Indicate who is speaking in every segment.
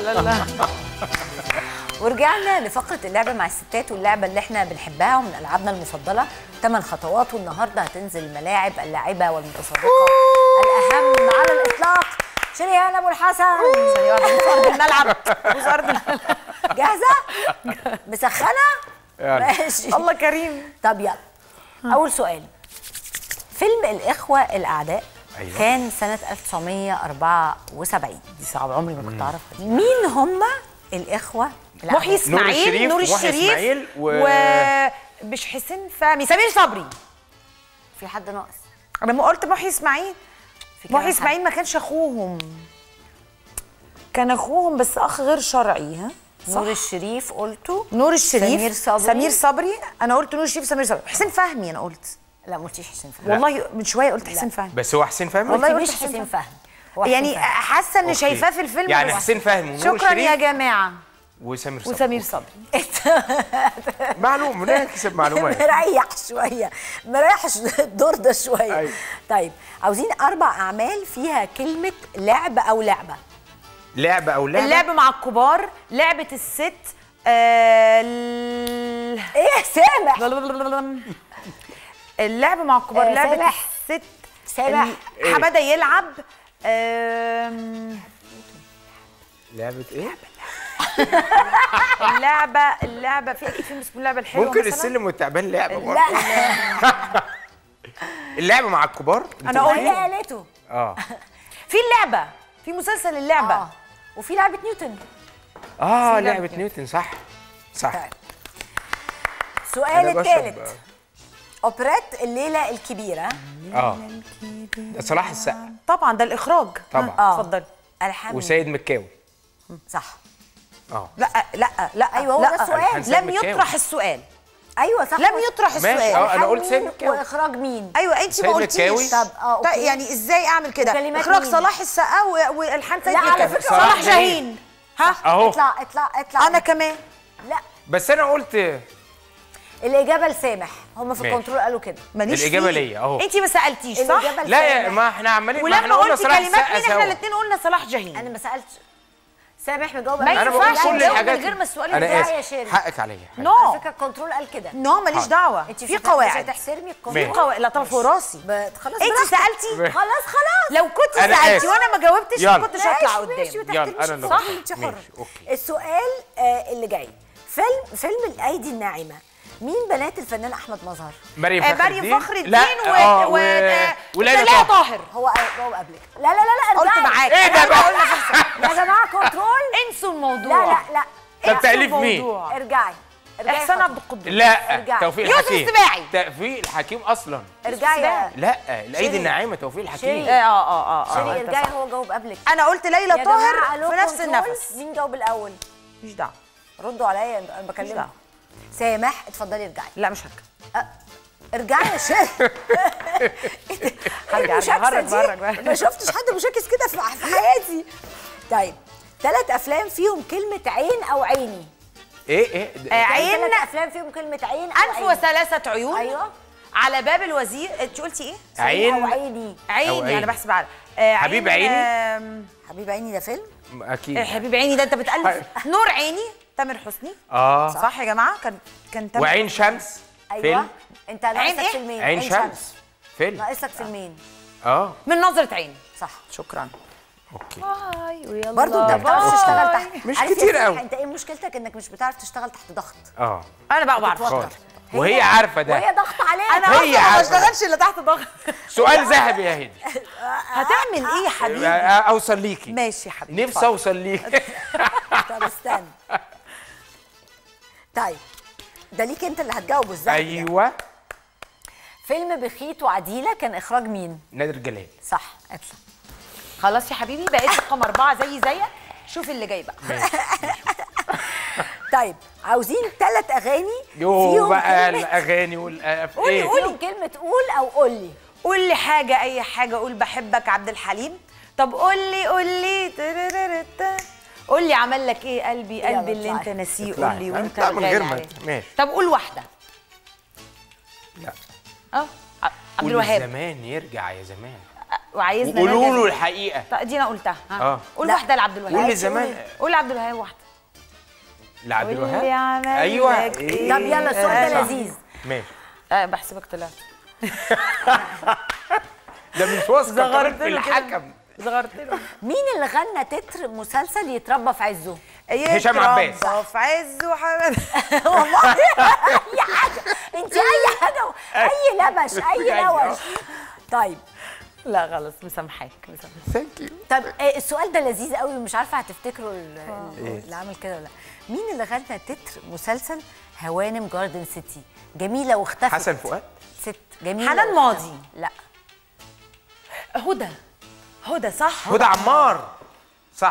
Speaker 1: لا لا
Speaker 2: ورجعنا لفقره اللعبه مع الستات واللعبه اللي احنا بنحبها ومن العابنا المفضله ثمان خطوات والنهارده هتنزل الملاعب اللاعبه والمتسابقه الاهم على الاطلاق شريهان ابو الحسن
Speaker 1: ثانية واحدة بص أرض الملعب بص أرض الملعب
Speaker 2: جاهزه مسخنه
Speaker 3: يلا.
Speaker 2: ماشي
Speaker 1: الله كريم
Speaker 2: طب يلا اول سؤال فيلم الاخوه الاعداء
Speaker 3: أيوة.
Speaker 2: كان سنه 1974
Speaker 1: دي صعبة عمري ما كنت أعرفها دي
Speaker 2: مين هم الاخوه الأعداء؟
Speaker 1: محي اسماعيل
Speaker 3: الشريف،
Speaker 1: نور
Speaker 3: محي
Speaker 1: الشريف
Speaker 3: إسماعيل و-
Speaker 1: و مش حسين فهمي سمير صبري
Speaker 2: في حد ناقص
Speaker 1: انا ما قلت محي اسماعيل
Speaker 2: في كمان
Speaker 1: محي
Speaker 2: حد.
Speaker 1: اسماعيل ما كانش اخوهم كان اخوهم بس اخ غير شرعي ها
Speaker 2: نور الشريف قلته
Speaker 1: نور الشريف
Speaker 2: سمير صبري.
Speaker 1: سمير صبري انا قلت نور الشريف سمير صبري حسين فهمي انا قلت
Speaker 2: لا ما قلتيش حسين فهمي
Speaker 1: والله من شويه قلت حسين فهمي
Speaker 3: بس هو حسين فهمي
Speaker 1: والله
Speaker 2: والله
Speaker 1: قلت
Speaker 2: مش
Speaker 1: حسين
Speaker 2: حسين فهمي هو حسين
Speaker 1: يعني
Speaker 2: فهمي.
Speaker 1: حاسه ان
Speaker 3: أوكي.
Speaker 1: شايفاه في الفيلم
Speaker 3: يعني
Speaker 1: بس.
Speaker 3: حسين فهمي ونور
Speaker 1: شكرا
Speaker 3: الشريف
Speaker 1: يا جماعه
Speaker 3: وسمير صبري
Speaker 1: وسمير صبري
Speaker 3: معلوم نكسب معلومات
Speaker 2: مريح شويه مريح الدور ده شويه
Speaker 3: أيوة.
Speaker 2: طيب عاوزين اربع اعمال فيها كلمه لعب او لعبه
Speaker 3: لعبه او لعبه
Speaker 1: اللعب مع الكبار لعبه الست آه ال-
Speaker 2: ايه سامح
Speaker 1: اللعب مع الكبار
Speaker 2: آه،
Speaker 1: لعبه
Speaker 2: سامح.
Speaker 1: الست
Speaker 2: سامح.
Speaker 1: ال- حماده يلعب آم،
Speaker 3: لعبه ايه
Speaker 1: اللعبه اللعبه في اكيد فيلم اسمه اللعبه الحلوه
Speaker 3: ممكن
Speaker 1: مثلاً.
Speaker 3: السلم والتعبان لعبه برضه
Speaker 2: لا
Speaker 3: اللعبه مع الكبار
Speaker 1: أنا
Speaker 2: هو
Speaker 1: قلت-
Speaker 2: اللي قالته
Speaker 3: اه
Speaker 1: في اللعبه في مسلسل اللعبه
Speaker 2: اه وفي لعبه نيوتن
Speaker 3: اه
Speaker 1: في
Speaker 3: لعبه
Speaker 1: لعبة
Speaker 3: نيوتن صح صح
Speaker 2: طيب. السؤال
Speaker 3: أنا بشرب-
Speaker 2: الثالث اوبريت الليله الكبيره
Speaker 3: اه ده صلاح السقا
Speaker 1: طبعا ده الاخراج
Speaker 3: طبعا.
Speaker 1: اه اتفضل
Speaker 2: الحمد
Speaker 3: وسيد مكاوي
Speaker 2: صح
Speaker 3: اه
Speaker 1: لا لا لا
Speaker 2: أيوة، هو
Speaker 1: لا
Speaker 2: ده السؤال.
Speaker 3: الحنساب
Speaker 1: لم
Speaker 3: مكاوي.
Speaker 1: يطرح السؤال
Speaker 2: ايوه صح
Speaker 1: لم يطرح
Speaker 3: ماشي،
Speaker 1: السؤال
Speaker 3: اه انا
Speaker 2: ألحان
Speaker 3: قلت سيد
Speaker 2: مين
Speaker 3: مكاوي
Speaker 2: واخراج مين
Speaker 1: ايوه انت ما
Speaker 3: سيد
Speaker 1: قلتيش
Speaker 3: مكاوي.
Speaker 2: طب اه
Speaker 1: طيب
Speaker 2: اوكي
Speaker 1: يعني ازاي اعمل كده
Speaker 2: وكلمات
Speaker 1: اخراج
Speaker 2: مين؟
Speaker 1: صلاح السقا و- والحان سيد
Speaker 2: لا، على
Speaker 1: مكاوي.
Speaker 2: فكرة
Speaker 1: صلاح
Speaker 3: صلاح
Speaker 1: جاهين ها
Speaker 3: اهو
Speaker 2: اطلع اطلع اطلع
Speaker 1: انا كمان
Speaker 2: لا
Speaker 3: بس انا قلت
Speaker 2: الاجابه لسامح هم في
Speaker 3: ماشي.
Speaker 2: الكنترول قالوا كده
Speaker 1: ماليش
Speaker 3: الإجابة
Speaker 1: فيه.
Speaker 3: ليا، أهو.
Speaker 1: انت ما سالتيش صح
Speaker 2: الإجابة
Speaker 3: لا يا
Speaker 2: لسامح.
Speaker 3: ما احنا عمالين ما
Speaker 1: ولما
Speaker 3: احنا قلنا
Speaker 1: قلت
Speaker 3: صلاح
Speaker 1: كلمات
Speaker 3: السقا
Speaker 1: مين احنا
Speaker 3: سوا
Speaker 1: الاثنين قلنا صلاح جاهين
Speaker 2: انا ما سالتش سامح مجاوب
Speaker 1: ما
Speaker 3: انا
Speaker 1: ينفعش
Speaker 3: بقول كل
Speaker 1: نجاوب
Speaker 3: الحاجات
Speaker 1: من غير ما السؤال
Speaker 3: انا
Speaker 1: يتذاع
Speaker 2: يا
Speaker 3: اسف
Speaker 2: شيرين.
Speaker 3: حقك عليا حقك.
Speaker 1: نو
Speaker 2: على فكره الكنترول قال كده
Speaker 1: نو ماليش
Speaker 3: حاضر.
Speaker 1: دعوه
Speaker 2: انت
Speaker 1: في
Speaker 2: مش هت-
Speaker 1: قواعد
Speaker 2: مش هتحترمي
Speaker 1: في
Speaker 2: الكنترول
Speaker 1: قواعد لا طب فوق راسي
Speaker 2: ب- خلاص
Speaker 1: انت
Speaker 2: براحتك.
Speaker 1: سالتي
Speaker 2: خلاص خلاص
Speaker 1: لو كنت
Speaker 3: أنا
Speaker 1: سالتي
Speaker 3: آسف.
Speaker 1: وانا ما جاوبتش
Speaker 3: يلا.
Speaker 1: ما كنتش هطلع
Speaker 2: ماشي، ماشي،
Speaker 1: قدام
Speaker 2: ما
Speaker 3: يلا،
Speaker 2: تحترميش
Speaker 3: أنا اللي
Speaker 2: الصح
Speaker 3: قلت.
Speaker 2: انت حره
Speaker 3: ماشي، أوكي.
Speaker 2: السؤال آه اللي جاي فيلم فيلم الايدي الناعمه مين بنات الفنان احمد مظهر
Speaker 3: مريم
Speaker 1: آه،
Speaker 3: فخر
Speaker 1: مريم
Speaker 3: الدين
Speaker 1: فخر الدين
Speaker 3: لا
Speaker 1: و-
Speaker 3: آه،
Speaker 1: و- آه،
Speaker 3: وليلى
Speaker 1: وليلى
Speaker 3: طه
Speaker 1: طاهر
Speaker 2: هو هو قبلك لا لا لا لا
Speaker 1: قلت
Speaker 2: ارجعي.
Speaker 1: معاك.
Speaker 3: إيه ده بقى؟
Speaker 2: يا جماعه كنترول
Speaker 1: انسوا الموضوع
Speaker 2: لا لا لا
Speaker 3: طب
Speaker 1: انسوا
Speaker 3: تأليف مين؟
Speaker 1: الموضوع.
Speaker 2: ارجعي ارجعي
Speaker 1: احسان
Speaker 2: خطوة.
Speaker 1: عبد القدوس
Speaker 3: لا
Speaker 2: ارجعي.
Speaker 3: توفيق
Speaker 1: يوسف
Speaker 3: الحكيم
Speaker 1: السباعي.
Speaker 3: توفيق الحكيم اصلا
Speaker 2: ارجعي يا
Speaker 3: لا الايدي
Speaker 2: شيرين.
Speaker 3: الناعمه توفيق الحكيم
Speaker 2: شيرين.
Speaker 1: اه اه اه
Speaker 2: شيري
Speaker 1: اه انت
Speaker 2: ارجعي
Speaker 1: صح.
Speaker 2: هو جاوب قبلك
Speaker 1: انا قلت
Speaker 2: يا
Speaker 1: ليلى
Speaker 2: جماعة،
Speaker 1: طاهر
Speaker 2: ألو
Speaker 1: في نفس
Speaker 2: كنترول،
Speaker 1: النفس
Speaker 2: مين جاوب الاول
Speaker 1: مش دعوه
Speaker 2: ردوا عليا انا
Speaker 1: مش
Speaker 2: بكلمك
Speaker 1: دعوه
Speaker 2: سامح اتفضلي ارجعي
Speaker 1: لا مش هرجع
Speaker 2: ارجعي يا شيخ
Speaker 1: هرجع،
Speaker 2: المشاكسة
Speaker 1: هرجع،
Speaker 2: دي
Speaker 1: هرجع، هرجع.
Speaker 2: ما شفتش حد مشاكس كده في في حياتي طيب ثلاث افلام فيهم كلمه عين او عيني
Speaker 3: ايه ايه ده-
Speaker 1: آه، عين
Speaker 2: ثلاث افلام فيهم كلمه عين او
Speaker 1: انف
Speaker 2: عيني.
Speaker 1: وثلاثه عيون
Speaker 2: ايوه
Speaker 1: على باب الوزير انت قلتي ايه
Speaker 3: عين
Speaker 2: او عيني
Speaker 1: عيني
Speaker 3: عيني.
Speaker 1: انا بحسب على آه
Speaker 3: حبيب
Speaker 1: عين،
Speaker 3: عيني؟
Speaker 1: آم،
Speaker 2: حبيب عيني ده فيلم
Speaker 3: اكيد
Speaker 1: آه، حبيب عيني ده انت بتألف نور عيني تامر حسني
Speaker 3: اه
Speaker 1: صح يا جماعه كان كان تامر
Speaker 3: وعين شمس
Speaker 2: ايوه
Speaker 3: فيلم
Speaker 2: انت
Speaker 1: عين
Speaker 2: ناقصك
Speaker 1: إيه؟
Speaker 2: فيلمين
Speaker 3: عين شمس فيلم
Speaker 2: ناقصك فيلمين
Speaker 3: اه
Speaker 1: من نظره عين
Speaker 2: صح
Speaker 1: شكرا
Speaker 3: اوكي
Speaker 1: باي ويلا
Speaker 2: برضه انت بتعرف تشتغل تحت
Speaker 3: مش
Speaker 2: عارف يا
Speaker 3: كتير
Speaker 2: سامح،
Speaker 3: قوي.
Speaker 2: انت ايه مشكلتك انك مش بتعرف تشتغل تحت ضغط
Speaker 3: اه
Speaker 1: انا بقى بعرف
Speaker 2: بتتوتر.
Speaker 3: خالص وهي عارفه
Speaker 2: وهي
Speaker 3: ده
Speaker 2: ضغط عليك
Speaker 1: انا
Speaker 3: هي
Speaker 1: اصلا ما
Speaker 3: عارفة.
Speaker 1: بشتغلش الا تحت ضغط
Speaker 3: سؤال ذهبي يا هدي
Speaker 1: هتعمل ايه يا حبيبي
Speaker 3: اوصل ليكي
Speaker 1: ماشي يا حبيبي
Speaker 3: نفسي
Speaker 1: اتفضل.
Speaker 3: اوصل ليكي
Speaker 2: طب استنى طيب ده ليك انت اللي هتجاوبه ازاي
Speaker 3: ايوه
Speaker 2: فيلم بخيت وعديله كان اخراج مين
Speaker 3: نادر جلال
Speaker 2: صح اطلع
Speaker 1: خلاص يا حبيبي بقيت رقم اربعه زي زيك شوف اللي جاي بقى
Speaker 2: طيب عاوزين ثلاث اغاني
Speaker 3: يو
Speaker 2: فيهم
Speaker 3: بقى
Speaker 2: كلمة
Speaker 3: الاغاني والأف...
Speaker 2: قولي
Speaker 3: ايه
Speaker 2: قولي كلمة قول أو قولي
Speaker 1: قول لي حاجه اي حاجه قول بحبك عبد الحليم طب قول لي قول لي تررررتا. قول لي عمل لك ايه قلبي
Speaker 2: يلا
Speaker 1: قلبي اللي انت
Speaker 2: اطلعي.
Speaker 1: ناسيه
Speaker 3: اطلعي.
Speaker 1: قول لي وانت
Speaker 3: اطلع من
Speaker 1: غالي
Speaker 3: غير ما
Speaker 1: عليه.
Speaker 3: ماشي
Speaker 1: طب قول واحده
Speaker 3: لا
Speaker 1: اه ع- عبد
Speaker 3: قول
Speaker 1: الوهاب
Speaker 3: زمان يرجع يا زمان
Speaker 1: وعايزنا
Speaker 3: وقولوا له
Speaker 1: نرجع-
Speaker 3: الحقيقه
Speaker 1: طب دي انا قلتها ها
Speaker 3: آه.
Speaker 1: قول
Speaker 2: لا.
Speaker 1: واحده لعبد الوهاب
Speaker 3: قول لزمان
Speaker 1: قول لعبد الوهاب واحده
Speaker 3: لعبد
Speaker 1: قول لي
Speaker 3: الوهاب
Speaker 1: عمل
Speaker 3: ايوه
Speaker 1: لك
Speaker 3: إيه؟
Speaker 1: إيه؟
Speaker 2: طب يلا السؤال ده
Speaker 3: صح.
Speaker 2: لذيذ
Speaker 3: ماشي
Speaker 1: آه بحسبك طلعت
Speaker 3: ده مش واثقه كمان
Speaker 1: زغرت
Speaker 3: في
Speaker 1: له كده.
Speaker 3: الحكم
Speaker 1: صغرت له
Speaker 2: مين اللي غنى تتر مسلسل يتربى في عزه
Speaker 3: هشام عباس.
Speaker 1: يتربى في عز وحمد
Speaker 2: والله اي حاجه انت اي حاجه اي لبش اي
Speaker 3: يعني آه.
Speaker 2: لوش طيب
Speaker 1: لا خلاص مسامحاك مسامحاك
Speaker 3: ثانك يو
Speaker 2: طب آه، السؤال ده لذيذ قوي ومش عارفه هتفتكروا ال- ال- اللي عمل كده ولا لا مين اللي غنى تتر مسلسل هوانم جاردن سيتي جميله واختفت
Speaker 3: حسن فؤاد
Speaker 2: ست جميله
Speaker 1: حنان
Speaker 2: واختفت.
Speaker 1: ماضي.
Speaker 2: لا
Speaker 1: هدى هدى صح
Speaker 3: هدى عمار صح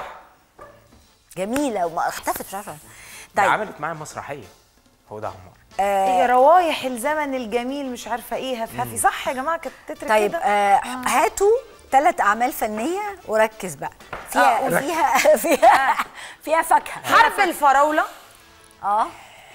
Speaker 2: جميله وما اختفت مش عارفه
Speaker 3: ده
Speaker 2: طيب
Speaker 3: عملت معايا مسرحيه هدى عمار
Speaker 1: إيه روايح الزمن الجميل مش عارفه ايه هفهفي صح يا جماعه كانت تتر
Speaker 2: طيب
Speaker 1: كده
Speaker 2: آه هاتوا ثلاث اعمال فنيه وركز بقى فيها
Speaker 1: آه،
Speaker 2: فيها فيها فيها فاكهه
Speaker 1: حرب الفراوله
Speaker 2: اه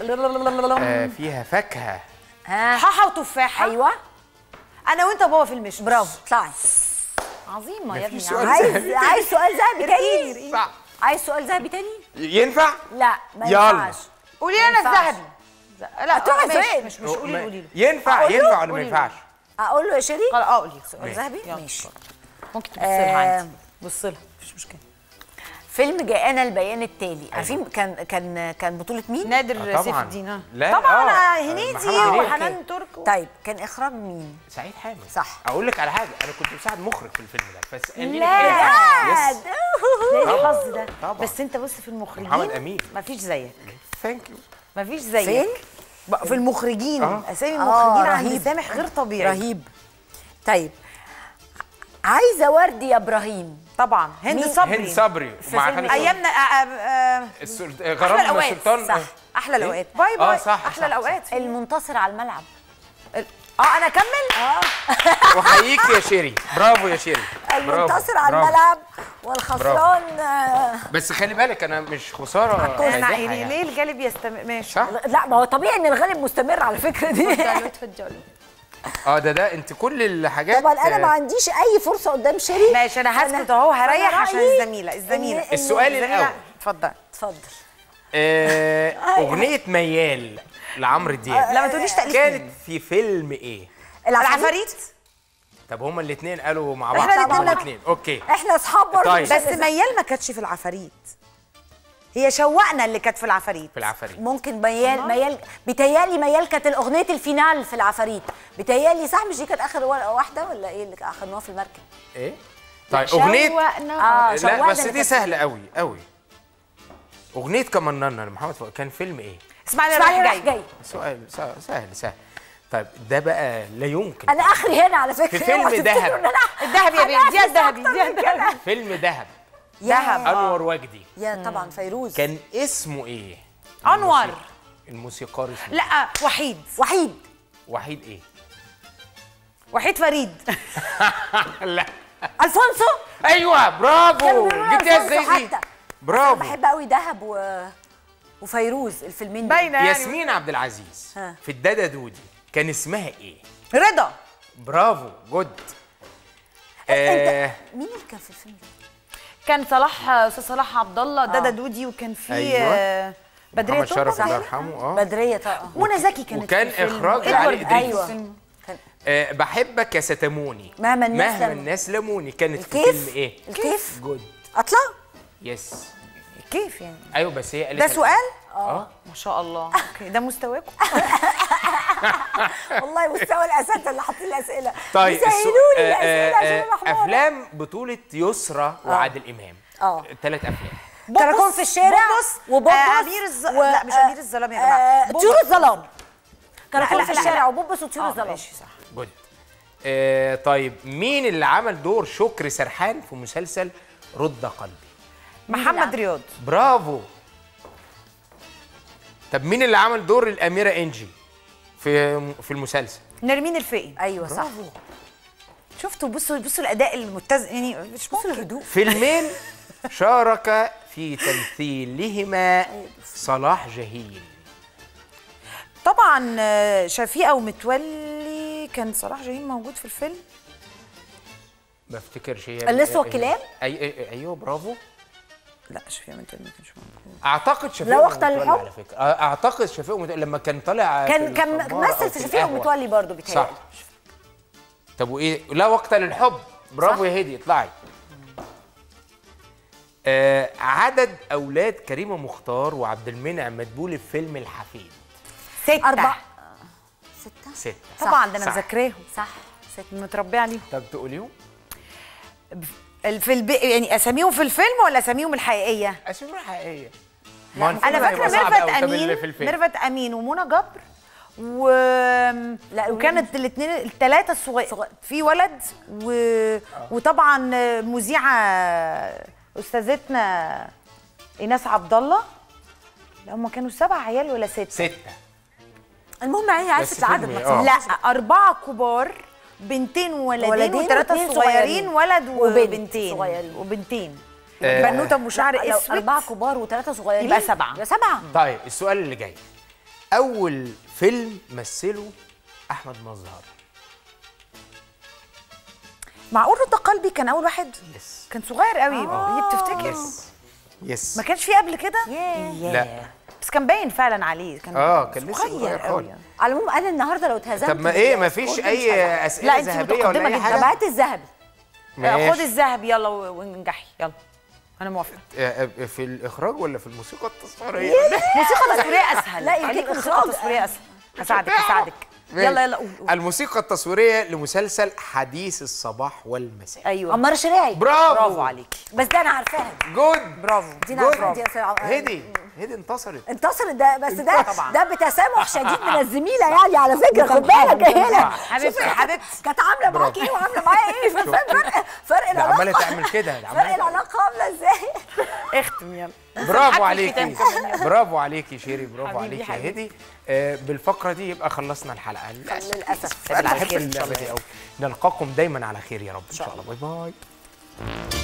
Speaker 3: آه فيها فاكهه
Speaker 2: ها
Speaker 1: حاحه وتفاحه
Speaker 2: ايوه
Speaker 1: انا وانت وبابا في المشمش
Speaker 2: برافو اطلعي
Speaker 1: عظيمه يا ابني
Speaker 3: مفيش سؤال.
Speaker 2: عايز عايز سؤال ذهبي تاني
Speaker 3: صح
Speaker 2: عايز سؤال ذهبي تاني
Speaker 3: ينفع
Speaker 2: لا ما
Speaker 3: يلا.
Speaker 2: ينفعش
Speaker 1: قولي لي انا
Speaker 2: ما ينفعش.
Speaker 1: الذهبي لا
Speaker 2: هتروحي
Speaker 1: ماشي
Speaker 2: فين؟
Speaker 1: مش مش قولي لي قولي له
Speaker 3: ينفع
Speaker 2: أقول له؟
Speaker 3: ينفع ولا ما
Speaker 1: قولي له.
Speaker 3: ينفعش
Speaker 2: اقول له يا شيري
Speaker 1: خلاص اه قولي
Speaker 2: سؤال
Speaker 3: ماشي.
Speaker 2: ذهبي
Speaker 1: يلا.
Speaker 2: ماشي
Speaker 1: ممكن تبص لها
Speaker 2: آه.
Speaker 1: عادي بص لها مفيش مشكله
Speaker 2: فيلم جاءنا البيان التالي عارفين كان كان كان بطولة مين؟
Speaker 1: نادر
Speaker 3: آه،
Speaker 1: سيف
Speaker 3: طبعاً.
Speaker 1: الدين ها
Speaker 3: لا،
Speaker 1: طبعا
Speaker 3: آه،
Speaker 1: هنيدي
Speaker 3: محمد هنيدي.
Speaker 1: وحنان ترك و-
Speaker 2: طيب كان اخراج مين؟
Speaker 3: سعيد حامد
Speaker 2: صح.
Speaker 3: اقول لك على حاجه انا كنت مساعد مخرج في الفيلم ده بس
Speaker 1: لا.
Speaker 3: يس
Speaker 1: ده الحظ ده
Speaker 3: طبعاً.
Speaker 1: بس انت بص في المخرجين
Speaker 3: محمد أمين.
Speaker 1: مفيش زيك
Speaker 3: ثانك يو
Speaker 1: مفيش زيك
Speaker 2: فين؟
Speaker 1: بقى في المخرجين
Speaker 3: آه.
Speaker 1: اسامي
Speaker 2: آه،
Speaker 1: المخرجين عند
Speaker 2: رهيب.
Speaker 1: سامح غير طبيعي
Speaker 2: رهيب طيب عايزة وردي يا ابراهيم
Speaker 1: طبعا هند
Speaker 2: مين؟
Speaker 1: صبري
Speaker 3: هند صبري
Speaker 2: في
Speaker 3: مع
Speaker 2: فيلم
Speaker 3: خالد
Speaker 2: إيه؟
Speaker 3: صبري.
Speaker 1: ايامنا آه، آه،
Speaker 3: السل-
Speaker 1: احلى
Speaker 3: غرام
Speaker 1: الاوقات
Speaker 3: سلطان
Speaker 1: صح احلى
Speaker 3: إيه؟
Speaker 1: الاوقات باي باي
Speaker 3: آه، صح،
Speaker 1: احلى
Speaker 3: صح،
Speaker 1: الاوقات
Speaker 2: المنتصر على الملعب
Speaker 1: ال- اه انا اكمل اه
Speaker 3: وحييك يا شيري برافو يا شيري برافو،
Speaker 2: المنتصر على
Speaker 3: برافو.
Speaker 2: الملعب والخسران آه،
Speaker 3: بس خلي بالك انا مش خساره
Speaker 1: انا
Speaker 3: فادحة
Speaker 1: يعني
Speaker 3: يعني.
Speaker 1: ليه الجالب يستمر ماشي
Speaker 3: صح
Speaker 2: لا ما هو طبيعي ان الغالب مستمر على الفكره دي
Speaker 1: اتفضلوا اتفضلوا
Speaker 3: اه ده ده انت كل الحاجات
Speaker 2: طبعا انا ما عنديش اي فرصه قدام شيري
Speaker 1: ماشي انا هسكت
Speaker 2: فأنا-
Speaker 1: اهو
Speaker 2: فأنا
Speaker 1: هريح عشان
Speaker 2: رأيي
Speaker 1: الزميله الزميله
Speaker 2: إن- إن-
Speaker 3: السؤال
Speaker 1: الزميلة-
Speaker 3: الاول
Speaker 1: اتفضل
Speaker 2: اتفضل
Speaker 3: آه، اغنيه ميال لعمرو دياب
Speaker 1: لا ما تقوليش تأليف
Speaker 3: كانت
Speaker 1: مين.
Speaker 3: في فيلم ايه
Speaker 1: العفاريت
Speaker 3: طب هما الاثنين قالوا مع بعض
Speaker 1: إحنا الاتنين
Speaker 3: هما
Speaker 1: لا.
Speaker 3: الاثنين اوكي
Speaker 2: احنا اصحاب برضه
Speaker 3: طيب.
Speaker 2: مش
Speaker 1: بس
Speaker 2: هنزعل.
Speaker 1: ميال ما كانتش في العفاريت هي شوقنا اللي كانت في العفاريت
Speaker 3: في العفاريت
Speaker 2: ممكن ميال ميال بيتهيألي ميال كانت الاغنيه الفينال في العفاريت بيتهيألي صح مش دي كانت اخر وا- واحده ولا ايه اللي اخدناها في المركب
Speaker 3: ايه طيب اغنيه
Speaker 2: اه
Speaker 3: لا
Speaker 2: شوقنا
Speaker 3: بس
Speaker 2: اللي
Speaker 3: دي
Speaker 2: كانت-
Speaker 3: سهله قوي قوي اغنيه كمننا لمحمد فؤاد كان فيلم ايه
Speaker 1: اسمعني
Speaker 2: اسمعني
Speaker 1: رايح
Speaker 2: رايح
Speaker 1: جاي
Speaker 2: جاي
Speaker 3: سؤال سهل سهل, سهل. طيب ده بقى لا يمكن
Speaker 2: انا اخري هنا على فكره
Speaker 3: في فيلم
Speaker 2: اوعى تفتكروا
Speaker 3: دهب.
Speaker 2: إن أنا-
Speaker 1: الذهب يا
Speaker 2: أنا
Speaker 1: بيه دي
Speaker 2: أسس
Speaker 1: الذهبي
Speaker 2: أكتر
Speaker 1: دي
Speaker 2: من كده.
Speaker 1: الذهبي
Speaker 3: فيلم دهب
Speaker 1: دهب.
Speaker 2: يا
Speaker 3: انور وجدي
Speaker 2: يا طبعا فيروز
Speaker 3: كان اسمه ايه
Speaker 1: انور
Speaker 3: الموسيقار اسمه
Speaker 1: لا وحيد
Speaker 2: وحيد
Speaker 3: وحيد ايه
Speaker 1: وحيد فريد
Speaker 3: لا
Speaker 2: الفونسو
Speaker 3: ايوه
Speaker 2: كانوا
Speaker 3: برافو
Speaker 2: بيقولوا
Speaker 3: جبتيها
Speaker 2: ألفونسو
Speaker 3: ازاي دي
Speaker 2: حتى. انا
Speaker 3: برافو
Speaker 2: بحب قوي دهب و... وفيروز الفيلمين دول
Speaker 1: باينه يعني
Speaker 3: ياسمين عبد العزيز
Speaker 2: ها.
Speaker 3: في الدادا دودي كان اسمها ايه
Speaker 1: رضا
Speaker 3: برافو جود آه
Speaker 2: انت مين اللي كان في الفيلم ده؟
Speaker 1: كان صلاح استاذ صلاح عبد الله دادا دودي وكان في
Speaker 3: أيوة.
Speaker 1: آه، بدريه
Speaker 3: محمد شرف
Speaker 1: طلبة
Speaker 3: الله
Speaker 1: تقريباً.
Speaker 3: يرحمه اه
Speaker 2: بدريه طبعا
Speaker 1: منى زكي كانت
Speaker 3: وكان
Speaker 1: في الفيلم.
Speaker 3: إخراج
Speaker 1: إدوارد
Speaker 3: علي إدريس.
Speaker 2: ايوه
Speaker 1: الفيلم.
Speaker 2: كان
Speaker 3: آه، بحبك يا ستموني
Speaker 2: مهما الناس
Speaker 3: مهما
Speaker 2: لم-
Speaker 3: الناس لموني كانت في
Speaker 2: الكيف
Speaker 3: فيلم ايه
Speaker 2: الكيف
Speaker 3: جود
Speaker 2: اطلع
Speaker 3: يس
Speaker 1: كيف يعني
Speaker 3: ايوه بس هي قالت
Speaker 1: ده سؤال
Speaker 3: اه
Speaker 1: ما شاء الله اوكي ده مستواكم
Speaker 2: والله مستوى الاساتذه اللي حاطين الاسئله
Speaker 3: طيب
Speaker 2: يسهلوا
Speaker 3: السؤ-
Speaker 2: لي
Speaker 3: آه،
Speaker 2: الاسئله عشان
Speaker 3: آه،
Speaker 2: انا محمود
Speaker 3: افلام بطوله يسرى وعادل امام
Speaker 2: اه.
Speaker 3: ثلاث افلام
Speaker 2: كراكون في الشارع
Speaker 1: بوبوس
Speaker 2: وبوبوس
Speaker 1: آه، امير الز... لا مش امير الظلام يا جماعه
Speaker 2: آه، طيور الظلام كراكون
Speaker 1: لا،
Speaker 2: في
Speaker 1: لا، لا.
Speaker 2: الشارع وبوبوس وطيور
Speaker 1: اه
Speaker 2: الظلام
Speaker 1: ماشي صح
Speaker 3: جود آه طيب مين اللي عمل دور شكري سرحان في مسلسل رد قلبي
Speaker 1: محمد رياض
Speaker 3: برافو طب مين اللي عمل دور الاميره انجي في في المسلسل
Speaker 1: نرمين الفقي
Speaker 2: ايوه صح
Speaker 1: شفتوا بصوا بصوا الاداء المتزن يعني مش بصوا الهدوء
Speaker 3: فيلمين شارك في تمثيلهما صلاح جاهين
Speaker 1: طبعا آه، شفيقه ومتولي كان صلاح جاهين موجود في الفيلم
Speaker 3: ما افتكرش هي
Speaker 2: اللص والكلاب؟
Speaker 3: أي... أي... ايوه برافو
Speaker 1: لا شفيع من ما كانش موجود
Speaker 3: اعتقد شفيق
Speaker 2: لا وقت
Speaker 3: ومتولي
Speaker 2: للحب؟
Speaker 3: على فكره أ- اعتقد شفيق ومتولي لما كان طالع
Speaker 2: كان
Speaker 3: في
Speaker 2: كان
Speaker 3: الخمارة أو
Speaker 2: مثل في شفيق
Speaker 3: القهوة.
Speaker 2: ومتولي برضه بيتهيألي
Speaker 3: صح طب وايه لا وقت للحب برافو يا هدي اطلعي آه عدد اولاد كريمه مختار وعبد المنعم مدبولي في فيلم الحفيد
Speaker 1: ستة
Speaker 2: أربعة ستة
Speaker 3: ستة
Speaker 1: طبعا ده انا
Speaker 3: صح.
Speaker 1: مذاكراهم
Speaker 2: صح ستة
Speaker 1: متربيه عليهم
Speaker 3: طب تقوليهم
Speaker 1: ال- في البي... يعني اساميهم في الفيلم ولا اساميهم الحقيقيه
Speaker 3: اسامي حقيقيه
Speaker 1: انا فاكره ميرفت امين
Speaker 3: في الفيلم
Speaker 1: ميرفت امين ومنى جبر و
Speaker 2: لا،
Speaker 1: وكانت الاثنين الثلاثه الصغير في ولد و... وطبعا مذيعه استاذتنا ايناس عبد الله لا هم كانوا سبع عيال ولا ستة
Speaker 3: ستة
Speaker 2: المهم هي عرفت
Speaker 3: بس
Speaker 2: العدد
Speaker 3: فيلم
Speaker 2: ما
Speaker 3: إيه؟
Speaker 2: تسمعش.
Speaker 1: لا أربعة كبار بنتين وولدين
Speaker 2: ولدين
Speaker 1: وثلاثة
Speaker 2: واتنين
Speaker 1: صغيرين
Speaker 2: صغيرين.
Speaker 1: ولد
Speaker 2: وبنت
Speaker 1: وبنتين
Speaker 2: صغيرين.
Speaker 1: وبنتين
Speaker 3: آه.
Speaker 1: بنوتة ابو شعر
Speaker 2: لو
Speaker 1: اسود
Speaker 2: أربعة كبار وثلاثة صغيرين
Speaker 1: يبقى سبعة.
Speaker 2: يبقى سبعة
Speaker 3: طيب السؤال اللي جاي اول فيلم مثله احمد مظهر
Speaker 1: معقول رد قلبي كان اول واحد
Speaker 3: يس
Speaker 1: كان صغير قوي دي بتفتكر
Speaker 3: يس يس
Speaker 1: ما كانش فيه قبل كده
Speaker 3: لا
Speaker 1: بس كان باين فعلا عليه كان
Speaker 3: اه كان لسه صغير
Speaker 1: قوي
Speaker 3: خالص
Speaker 1: يعني.
Speaker 2: على العموم أنا النهاردة لو اتهزمت
Speaker 3: طب ما ايه ما فيش
Speaker 2: خد
Speaker 3: اي
Speaker 2: الحاجة.
Speaker 3: اسئله
Speaker 1: لا، أنت
Speaker 3: ذهبيه ولا
Speaker 1: متقدمة
Speaker 3: اي
Speaker 1: جداً.
Speaker 3: حاجه
Speaker 2: طب الذهبي
Speaker 3: ماشي.
Speaker 1: خد الذهب يلا و- وانجحي يلا انا موافقه
Speaker 3: آه، آه، في الاخراج ولا في الموسيقى التصويريه
Speaker 1: موسيقى تصويريه اسهل
Speaker 2: لا، يمكن
Speaker 1: عليك موسيقى
Speaker 2: إخراج.
Speaker 1: تصويريه اسهل هساعدك هساعدك يلا يلا قول قول.
Speaker 3: الموسيقى التصويريه لمسلسل حديث الصباح والمساء
Speaker 1: ايوه
Speaker 2: عمار شريعي
Speaker 3: برافو
Speaker 1: برافو عليك
Speaker 2: بس ده أنا عارفاها
Speaker 3: جود
Speaker 1: برافو
Speaker 2: دي
Speaker 3: جود.
Speaker 2: أنا عارفاها دي أصلاً-
Speaker 3: هدي هدي انتصرت
Speaker 2: انتصرت ده بس ده
Speaker 1: طبعاً.
Speaker 2: ده بتسامح شديد من الزميله يعني على فكره خد بالك هنا
Speaker 1: حبيبتي حبيبتي
Speaker 2: كانت عامله معاك ايه وعامله معايا ايه فاهم فرق فرق
Speaker 3: ده عماله
Speaker 2: العلاقه
Speaker 3: تعمل كده ده
Speaker 2: فرق
Speaker 3: عماله تعمل-
Speaker 2: العلاقه عامله ازاي
Speaker 1: اختم يلا
Speaker 3: برافو
Speaker 1: حكي
Speaker 3: عليكي
Speaker 1: الختام كمان، يلا.
Speaker 3: برافو عليكي شيري برافو
Speaker 1: حبيبي،
Speaker 3: عليكي يا
Speaker 1: حبيبي.
Speaker 3: هدي آه، بالفقره دي يبقى خلصنا الحلقه
Speaker 2: للاسف
Speaker 1: سيبنا على
Speaker 3: بحب
Speaker 1: خير إن شاء
Speaker 3: اللعبه
Speaker 1: الله.
Speaker 3: دي قوي نلقاكم دايما على خير يا رب ان شاء الله باي باي